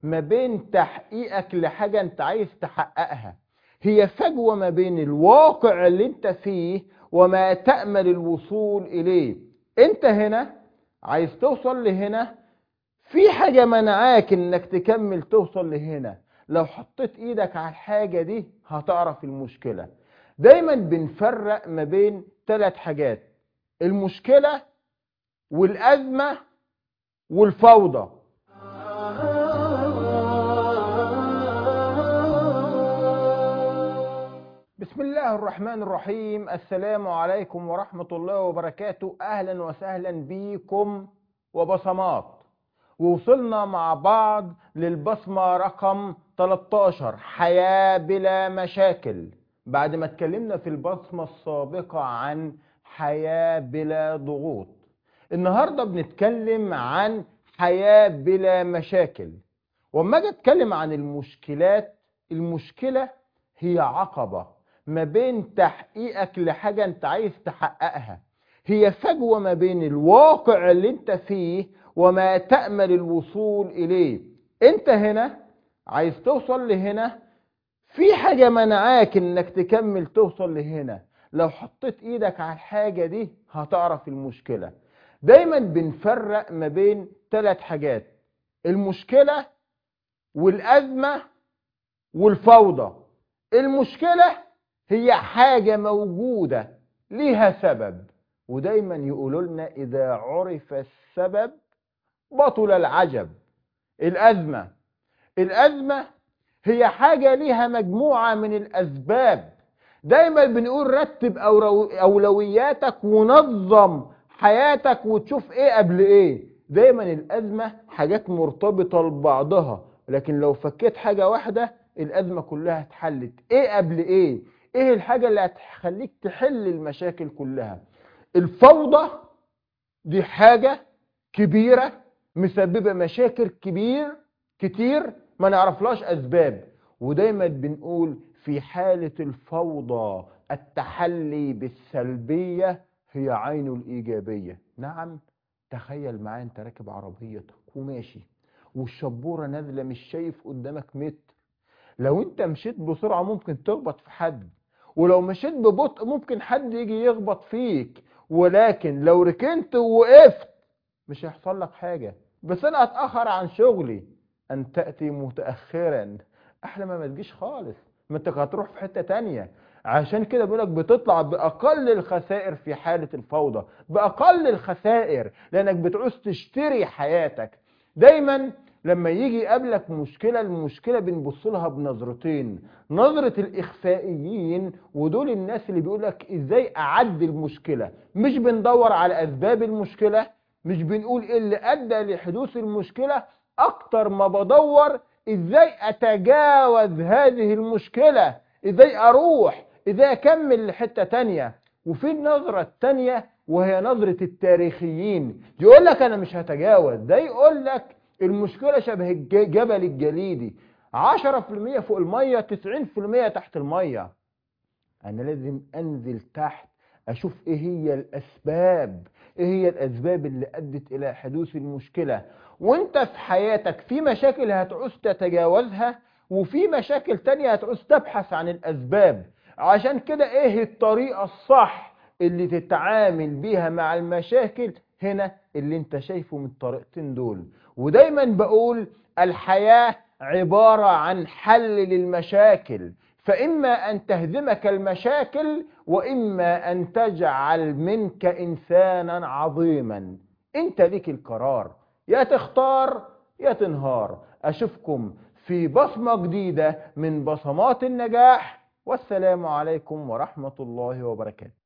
ما بين تحقيقك لحاجة انت عايز تحققها هي فجوة ما بين الواقع اللي انت فيه وما تأمل الوصول إليه انت هنا عايز توصل لهنا في حاجة منعاك انك تكمل توصل لهنا لو حطيت ايدك على الحاجة دي هتعرف المشكلة دايما بنفرق ما بين ثلاث حاجات المشكلة والأزمة والفوضى بسم الله الرحمن الرحيم السلام عليكم ورحمة الله وبركاته أهلا وسهلا بكم وبصمات ووصلنا مع بعض للبصمة رقم 13 حياة بلا مشاكل بعد ما اتكلمنا في البصمة السابقة عن حياة بلا ضغوط النهاردة بنتكلم عن حياة بلا مشاكل وما اجي اتكلم عن المشكلات المشكلة هي عقبة ما بين تحقيقك لحاجة انت عايز تحققها هي فجوة ما بين الواقع اللي انت فيه وما تأمل الوصول إليه انت هنا عايز توصل لهنا في حاجة منعاك انك تكمل توصل لهنا لو حطيت ايدك على الحاجة دي هتعرف المشكلة دايما بنفرق ما بين ثلاث حاجات المشكلة والأزمة والفوضى المشكلة هي حاجة موجودة ليها سبب ودايما يقولوا لنا إذا عرف السبب بطل العجب الأزمة الأزمة هي حاجة ليها مجموعة من الأسباب دايما بنقول رتب أولوياتك ونظم حياتك وتشوف إيه قبل إيه دايما الأزمة حاجات مرتبطة لبعضها لكن لو فكيت حاجة واحدة الأزمة كلها اتحلت إيه قبل إيه إيه الحاجة اللي هتخليك تحل المشاكل كلها الفوضى دي حاجة كبيرة مسببة مشاكل كبير كتير ما نعرفلاش أسباب ودايما بنقول في حالة الفوضى التحلي بالسلبية هي عين الإيجابية نعم تخيل معايا انت راكب عربيتك وماشي والشبورة نازلة مش شايف قدامك متر لو انت مشيت بسرعة ممكن تخبط في حد ولو مشيت ببطء ممكن حد يجي يخبط فيك ولكن لو ركنت ووقفت مش هيحصل لك حاجة بس انا اتأخر عن شغلي ان تأتي متأخرا احلى ما ما تجيش خالص ما انت هتروح في حتة تانية عشان كده بيقولك بتطلع بأقل الخسائر في حالة الفوضى بأقل الخسائر لأنك بتعوز تشتري حياتك دايما لما يجي يقابلك مشكلة المشكلة بنبص لها بنظرتين نظرة الإخفائيين ودول الناس اللي بيقولك إزاي أعدي المشكلة مش بندور على أسباب المشكلة مش بنقول إيه اللي أدى لحدوث المشكلة أكتر ما بدور إزاي أتجاوز هذه المشكلة إزاي أروح إزاي أكمل لحتة تانية وفي النظرة التانية وهي نظرة التاريخيين يقول لك أنا مش هتجاوز ده يقول لك المشكلة شبه الجبل الجليدي 10% فوق المية 90% تحت المية أنا لازم أنزل تحت أشوف إيه هي الأسباب إيه هي الأسباب اللي أدت إلى حدوث المشكلة وانت في حياتك في مشاكل هتعوز تتجاوزها وفي مشاكل تانية هتعوز تبحث عن الأسباب عشان كده ايه الطريقة الصح اللي تتعامل بيها مع المشاكل هنا اللي انت شايفه من الطريقتين دول ودايما بقول الحياة عبارة عن حل للمشاكل فإما أن تهزمك المشاكل وإما أن تجعل منك إنسانا عظيما انت ليك القرار يا تختار يا تنهار أشوفكم في بصمة جديدة من بصمات النجاح والسلام عليكم ورحمة الله وبركاته